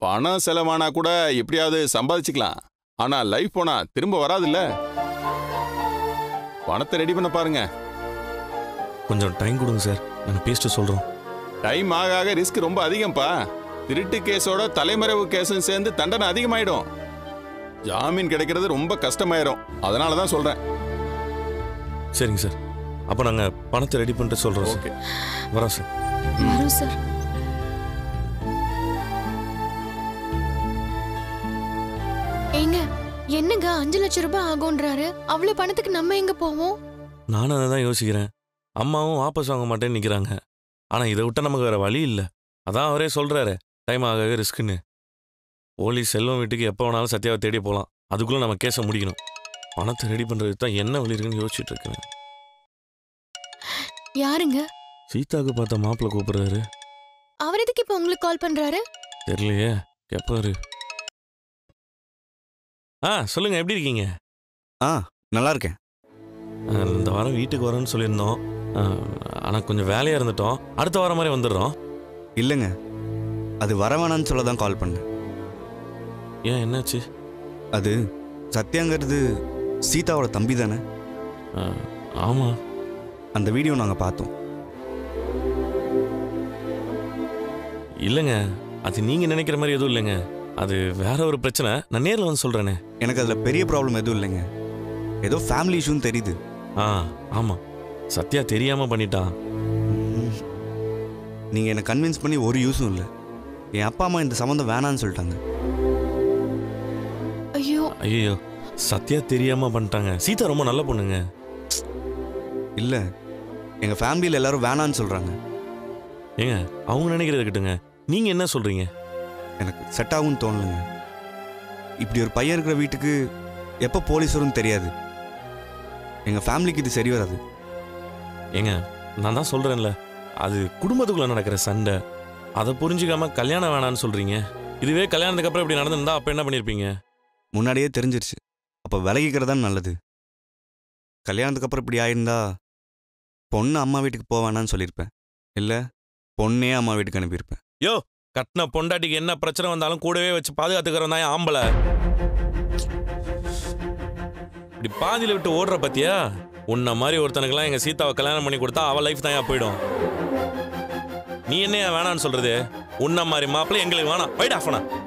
பணம் செலவானா கூட எப்படியாவது சம்பாதிச்சுக்கலாம் ஆனா லைஃப் போனா திரும்ப வராதுல்ல பணத்தை ரெடி பண்ண பாருங்க கொஞ்சம் டைம் கொடுங்க சார் நாங்கள் பேசிட்டு சொல்கிறோம் டைம் ஆக ஆக ரிஸ்க் ரொம்ப அதிகம்ப்பா திருட்டு கேஸோட தலைமறைவு கேஸும் சேர்ந்து தண்டனை அதிகமாயிடும் ஜாமீன் கிடைக்கிறது ரொம்ப கஷ்டமாயிரும் அதனால தான் சொல்றேன் சரிங்க சார் அப்போ நாங்கள் பணத்தை ரெடி பண்ணிட்டு சொல்கிறோம் சார் ஓகே வரோம் சார் வரோம் சார் ஏங்க என்னங்க அஞ்சு லட்சம் ரூபாய் ஆகும்ன்றாரு அவ்வளவு பணத்துக்கு நம்ம எங்க போவோம் நானும் அதை தான் யோசிக்கிறேன் அம்மாவும் வாபஸ் வாங்க மாட்டேன்னு நிற்கிறாங்க ஆனால் இதை விட்டால் நமக்கு வேறு வழி இல்லை அதான் அவரே சொல்கிறாரு டைம் ஆகவே ரிஸ்க்குன்னு போலீஸ் செல்வம் வீட்டுக்கு எப்போ வேணாலும் சத்யாவை தேடி போகலாம் அதுக்குள்ளே நம்ம கேஸை முடிக்கணும் பணத்தை ரெடி பண்ணுறதுக்கு தான் என்ன வழி இருக்குன்னு யோசிச்சுட்டு இருக்கேன் யாருங்க சீதாவுக்கு பார்த்த மாப்பிள்ளை கூப்பிடுறாரு அவர் எதுக்கு இப்ப உங்களுக்கு கால் பண்றாரு தெரியலையே கேட்பாரு ஆ சொல்லுங்க எப்படி இருக்கீங்க ஆ நல்லா இருக்கேன் ஆ, இந்த வாரம் வீட்டுக்கு வரேன்னு சொல்லியிருந்தோம் ஆனால் கொஞ்சம் வேலையாக இருந்துட்டோம் அடுத்த வாரம் மாதிரி வந்துடுறோம் இல்லைங்க அது வர வேணான்னு சொல்ல தான் கால் பண்ணேன் ஏன் என்னாச்சு அது சத்யாங்கிறது சீதாவோட தம்பி தானே ஆ, ஆமாம் அந்த வீடியோ நாங்கள் பார்த்தோம் இல்லைங்க அது நீங்கள் நினைக்கிற மாதிரி எதுவும் இல்லைங்க அது வேற ஒரு பிரச்சனை நான் நேரில் வந்து சொல்கிறேனே எனக்கு அதில் பெரிய ப்ராப்ளம் எதுவும் இல்லைங்க ஏதோ ஃபேமிலி இஷ்யூன்னு தெரியுது ஆ ஆமாம் சத்யா தெரியாமல் பண்ணிட்டான் நீங்கள் என்னை கன்வின்ஸ் பண்ணி ஒரு யூஸும் இல்லை என் அப்பா அம்மா இந்த சம்மந்தம் வேணான்னு சொல்லிட்டாங்க ஐயோ ஐயோ சத்யா தெரியாமல் பண்ணிட்டாங்க சீதா ரொம்ப நல்ல பொண்ணுங்க இல்லை எங்கள் ஃபேமிலியில் எல்லாரும் வேணான்னு சொல்கிறாங்க ஏங்க அவங்க நினைக்கிறத கிட்டுங்க நீங்கள் என்ன சொல்கிறீங்க எனக்கு செட் ஆகும்னு தோணலைங்க இப்படி ஒரு பையன் இருக்கிற வீட்டுக்கு எப்போ போலீஸ் வரும்னு தெரியாது எங்கள் ஃபேமிலிக்கு இது சரி வராது ஏங்க நான் தான் சொல்கிறேன்ல அது குடும்பத்துக்குள்ளே நடக்கிற சண்டை அதை புரிஞ்சுக்காம கல்யாணம் வேணான்னு சொல்கிறீங்க இதுவே கல்யாணத்துக்கு அப்புறம் இப்படி நடந்திருந்தா அப்போ என்ன பண்ணியிருப்பீங்க முன்னாடியே தெரிஞ்சிருச்சு அப்போ விலகிக்கிறதான் நல்லது கல்யாணத்துக்கு அப்புறம் இப்படி ஆயிருந்தா பொண்ணு அம்மா வீட்டுக்கு போவானான்னு சொல்லியிருப்பேன் இல்லை பொண்ணே அம்மா வீட்டுக்கு அனுப்பியிருப்பேன் கட்டின பொண்டாட்டிக்கு என்ன பிரச்சனை வந்தாலும் கூடவே வச்சு பாதுகாத்துக்கிறவன் தான் என் ஆம்பளை இப்படி பாதியில விட்டு ஓடுற பத்தியா உன்ன மாதிரி ஒருத்தனுக்கெல்லாம் எங்க சீதாவை கல்யாணம் பண்ணி கொடுத்தா அவ லைஃப் தான் போயிடும் நீ என்ன வேணான்னு சொல்றது உன்ன மாதிரி மாப்பிள்ளை எங்களுக்கு வேணாம் போயிட்டு ஆஃபனா